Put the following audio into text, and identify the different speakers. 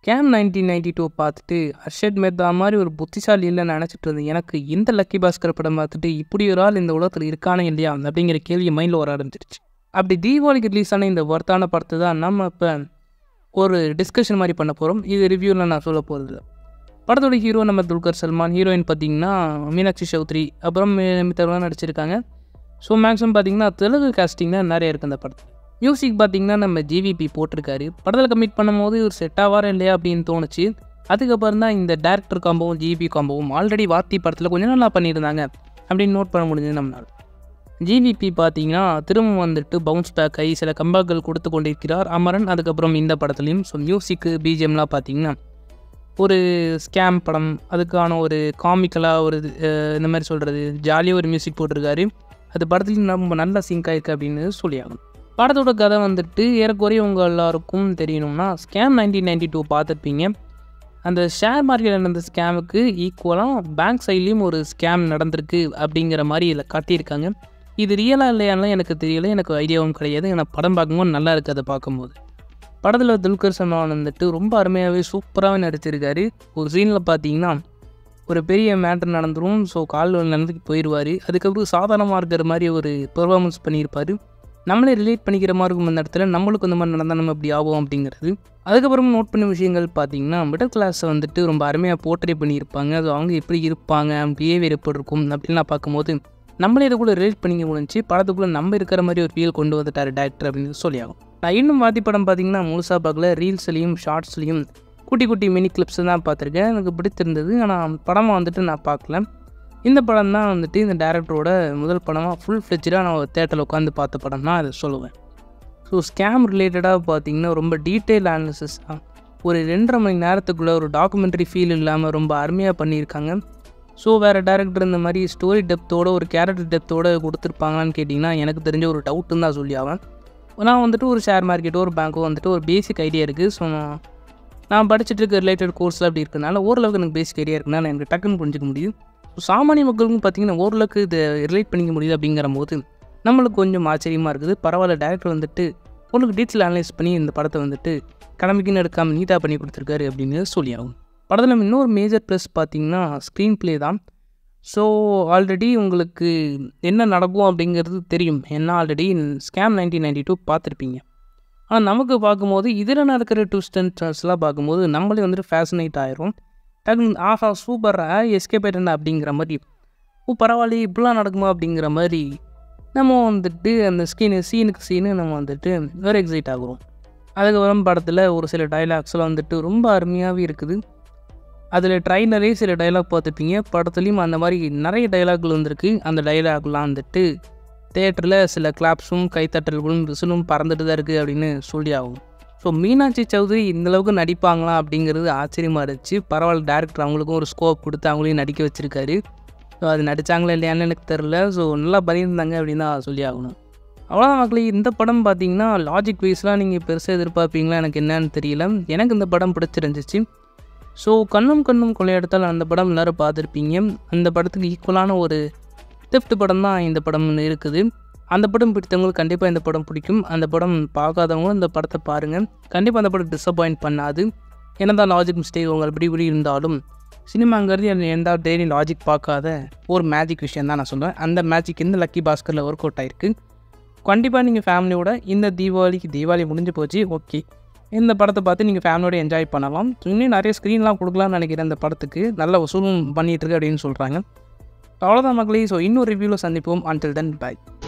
Speaker 1: scam nineteen ninety two பார்த்துட்டு ஹர்ஷத் மேத்தா மாதிரி ஒரு புத்திசாலி இல்லைன்னு நினச்சிட்டு இருந்தேன் எனக்கு இந்த லக்கி பாஸ்கர் படம் பார்த்துட்டு இப்படி ஒரு ஆள் இந்த உலகத்தில் இருக்கானே இல்லையா அப்படிங்கிற கேள்வி மைண்டில் வர ஆரம்பிச்சிருச்சு அப்படி தீபாவளிக்கு ரிலீஸ் ஆன இந்த ஒர்த்தான படத்தை தான் நம்ம இப்போ ஒரு டிஸ்கஷன் மாதிரி பண்ண போகிறோம் இது ரிவ்யூவில் நான் சொல்ல போகிறது படத்தோட ஹீரோ நம்ம துல்கர் சல்மான் ஹீரோயின் பார்த்தீங்கன்னா மீனாட்சி சௌத்ரி அப்புறம் மித்தவங்களாம் நடிச்சிருக்காங்க ஸோ மேக்ஸிமம் பார்த்தீங்கன்னா தெலுங்கு காஸ்டிங் தான் நிறைய இருக்குது அந்த படத்தில் மியூசிக் பார்த்தீங்கன்னா நம்ம ஜிவிபி போட்டிருக்காரு படத்தில் கமிட் பண்ணும்போது ஒரு செட் ஆவார இல்லையா அப்படின்னு தோணுச்சு அதுக்கப்புறம் தான் இந்த டேரக்டர் காம்போவும் ஜிபி காம்போவும் ஆல்ரெடி வாத்தி படத்தில் கொஞ்சம் நல்லா பண்ணியிருந்தாங்க அப்படின்னு நோட் பண்ண முடிஞ்சது நம்மளால் ஜிவிபி பார்த்தீங்கன்னா திரும்ப வந்துட்டு பவுன்ஸ் பேக் ஆகி சில கம்பாக்கள் கொடுத்து கொண்டிருக்கிறார் அமரன் அதுக்கப்புறம் இந்த படத்துலையும் ஸோ மியூசிக்கு பிஜிஎம்லாம் பார்த்தீங்கன்னா ஒரு ஸ்கேம் படம் அதுக்கான ஒரு காமிக்கலாக ஒரு அஹ், இந்த மாதிரி சொல்கிறது ஜாலியாக ஒரு மியூசிக் போட்டிருக்காரு அது படத்துலையும் ரொம்ப நல்ல சிங்க் ஆயிருக்கு அப்படின்னு சொல்லியாகணும் படத்தோட கதை வந்துட்டு ஏறக்குறைய உங்கள் எல்லாருக்கும் தெரியணும்னா ஸ்கேம் நைன்டீன் நைன்டி டூ பார்த்துருப்பீங்க அந்த ஷேர் மார்க்கெட்டில் நடந்த ஸ்கேமுக்கு ஈக்குவலாக பேங்க் சைட்லேயும் ஒரு ஸ்கேம் நடந்திருக்கு அப்படிங்கிற மாதிரி இதில் காட்டியிருக்காங்க இது ரியலாக இல்லையானலாம் எனக்கு தெரியல எனக்கு ஐடியாவும் கிடையாது ஏன்னா படம் பார்க்கும்போது நல்லா இருக்குது அதை பார்க்கும்போது படத்தில் துல்கர் சல்மான் வந்துட்டு ரொம்ப அருமையாகவே சூப்பராகவே நடிச்சிருக்காரு ஒரு சீனில் பார்த்தீங்கன்னா ஒரு பெரிய மேட்டர் நடந்துரும் ஸோ கால் நடந்துக்கு போயிடுவார் அதுக்கப்புறம் சாதாரணமாக இருக்கிற மாதிரி ஒரு பெர்ஃபார்மன்ஸ் பண்ணியிருப்பார் நம்மளே ரிலேட் பண்ணிக்கிற மாதிரி இருக்கும் அந்த இடத்துல நம்மளுக்கு இந்த மாதிரி நடந்தால் நம்ம இப்படி ஆகும் அப்படிங்கிறது அதுக்கப்புறம் நோட் பண்ண விஷயங்கள் பார்த்தீங்கன்னா மிடில் கிளாஸை வந்துட்டு ரொம்ப அருமையாக போர்ட்ரே பண்ணியிருப்பாங்க அது அவங்க எப்படி இருப்பாங்க பிஹேவியர் எப்படி இருக்கும் அப்படின்லாம் பார்க்கும்போது நம்மளே இதுக்குள்ளே ரிலேட் பண்ணிக்க முடிஞ்சு படத்துக்குள்ளே நம்ம இருக்கிற மாதிரி ஒரு ஃபீல் கொண்டு வந்துட்டார் டேரக்டர் அப்படின்னு சொல்லியாகும் நான் இன்னும் வாத்தி படம் பார்த்தீங்கன்னா முழுசாக பார்க்கல ரீல்ஸ்லேயும் ஷார்ட்ஸ்லேயும் குட்டி குட்டி மினி கிளிப்ஸ் தான் பார்த்துருக்கேன் எனக்கு பிடிச்சிருந்தது ஆனால் படமாக வந்துட்டு நான் பார்க்கல இந்த படம் தான் வந்துட்டு இந்த டேரக்டரோட முதல் படமாக ஃபுல் ஃப்ளெஜாக நான் தேட்டரில் உட்காந்து பார்த்த படம் தான் அதை சொல்லுவேன் ஸோ ஸ்கேம் ரிலேட்டடாக பார்த்தீங்கன்னா ரொம்ப டீட்டெயில் அனாலிசிஸ் தான் ஒரு ரெண்டரை மணி நேரத்துக்குள்ளே ஒரு டாக்குமெண்ட்ரி ஃபீல் இல்லாமல் ரொம்ப அருமையாக பண்ணியிருக்காங்க ஸோ வேறு டேரக்டர் இந்த மாதிரி ஸ்டோரி டெப்த்தோட ஒரு கேரக்டர் டெப்த்தோட கொடுத்துருப்பாங்களான்னு கேட்டிங்கன்னா எனக்கு தெரிஞ்ச ஒரு டவுட்டுன்னு தான் சொல்லி ஆவேன் நான் வந்துட்டு ஒரு ஷேர் மார்க்கெட்டோ ஒரு பேங்க்கோ வந்துட்டு ஒரு பேசிக் ஐடியா இருக்குது ஸோ நான் படிச்சுட்டு இருக்க ரிலேட்டட் கோர்ஸில் அப்படி இருக்கனால ஓரளவுக்கு எனக்கு பேசிக் ஐடியா இருக்குனால எனக்கு டக்குன்னு புரிஞ்சுக்க முடியும் ஸோ சாமானிய மக்களுக்கும் பார்த்தீங்கன்னா ஓரளவுக்கு இதை ரிலேட் பண்ணிக்க முடியுது அப்படிங்கிற போது நம்மளுக்கு கொஞ்சம் ஆச்சரியமாக இருக்குது பரவாயில்ல டேரக்டர் வந்துட்டு உங்களுக்கு டீட்டெயில் அனலைஸ் பண்ணி இந்த படத்தை வந்துட்டு கடமைக்குன்னு எடுக்காமல் நீட்டாக பண்ணி கொடுத்துருக்காரு அப்படின்னு சொல்லி ஆகும் படத்தில் இன்னொரு மேஜர் ப்ளஸ் பார்த்தீங்கன்னா ஸ்க்ரீன் ப்ளே தான் ஸோ ஆல்ரெடி உங்களுக்கு என்ன நடக்கும் அப்படிங்கிறது தெரியும் ஏன்னா already scam nineteen ninety two பார்த்துருப்பீங்க ஆனால் நமக்கு பார்க்கும்போது இதில் நடக்கிற ட்விஸ்ட் அண்ட் டர்ன்ஸ்லாம் பார்க்கும்போது நம்மளே வந்துட்டு ஃபேசினேட் ஆயிரும் டக்குனு ஆஹா சூப்பராக எஸ்கேப் ஆயிட்டேன் அப்படிங்கிற மாதிரி ஓ பரவாயில்லையே இப்படிலாம் நடக்குமா அப்படிங்கிற மாதிரி நம்ம வந்துட்டு அந்த ஸ்கீனு சீனுக்கு சீனு நம்ம வந்துட்டு வேறு எக்ஸைட் ஆகுறோம் அதுக்கப்புறம் படத்தில் ஒரு சில டைலாக்ஸ்லாம் வந்துட்டு ரொம்ப அருமையாகவே இருக்குது அதில் ட்ரைலரே சில டைலாக் பார்த்துப்பீங்க படத்துலேயும் அந்த மாதிரி நிறைய டைலாக்கள் வந்திருக்கு அந்த டைலாக்லாம் வந்துட்டு தேட்டரில் சில கிளாப்ஸும் கைத்தட்டல்களும் விசிலும் பறந்துட்டு தான் இருக்குது அப்படின்னு சொல்லி ஆகும் ஸோ மீனாட்சி சௌத்ரி இந்தளவுக்கு நடிப்பாங்களா அப்படிங்கிறது ஆச்சரியமாக இருந்துச்சு பரவாயில்ல டேரக்டர் அவங்களுக்கும் ஒரு ஸ்கோப் கொடுத்து அவங்களையும் நடிக்க வச்சுருக்காரு ஸோ அது நடித்தாங்களா இல்லையான்னு எனக்கு தெரில ஸோ நல்லா பண்ணியிருந்தாங்க அப்படின்னு தான் சொல்லி ஆகணும் அவ்வளோதான் மக்களே இந்த படம் பார்த்தீங்கன்னா லாஜிக் வைஸ்லாம் நீங்கள் பெருசாக எதிர்பார்ப்பீங்களா எனக்கு என்னன்னு தெரியல எனக்கு இந்த படம் பிடிச்சிருந்துச்சு ஸோ கண்ணும் கண்ணும் கொள்ளையெடுத்தால் அந்த படம் எல்லோரும் பார்த்துருப்பீங்க அந்த படத்துக்கு ஈக்குவலான ஒரு தெஃப்ட் படம் தான் இந்த படம் இருக்குது அந்த படம் பிடித்தவங்களுக்கு கண்டிப்பாக இந்த படம் பிடிக்கும் அந்த படம் பார்க்காதவங்களும் இந்த படத்தை பாருங்கள் கண்டிப்பாக அந்த படம் டிசப்பாயிண்ட் பண்ணாது என்னதான் லாஜிக் மிஸ்டேக் உங்கள் இப்படி இப்படி இருந்தாலும் சினிமாங்கிறது என் எந்த டெய்லி லாஜிக் பார்க்காத ஒரு மேஜிக் விஷயம் தான் நான் சொல்லுவேன் அந்த மேஜிக் இந்த லக்கி பாஸ்கரில் ஒர்க் அவுட் ஆயிருக்கு கண்டிப்பாக நீங்கள் ஃபேமிலியோட இந்த தீபாவளிக்கு தீபாவளி முடிஞ்சு போச்சு ஓகே இந்த படத்தை பார்த்து நீங்கள் ஃபேமிலியோட என்ஜாய் பண்ணலாம் இன்னும் நிறைய ஸ்க்ரீன்லாம் கொடுக்கலாம்னு நினைக்கிறேன் இந்த படத்துக்கு நல்ல வசூலும் பண்ணிகிட்டு இருக்கு அப்படின்னு சொல்கிறாங்க அவ்வளோதான் மக்களே ஸோ இன்னொரு ரிவ்யூவில் சந்திப்போம் அன்டில் தென் பை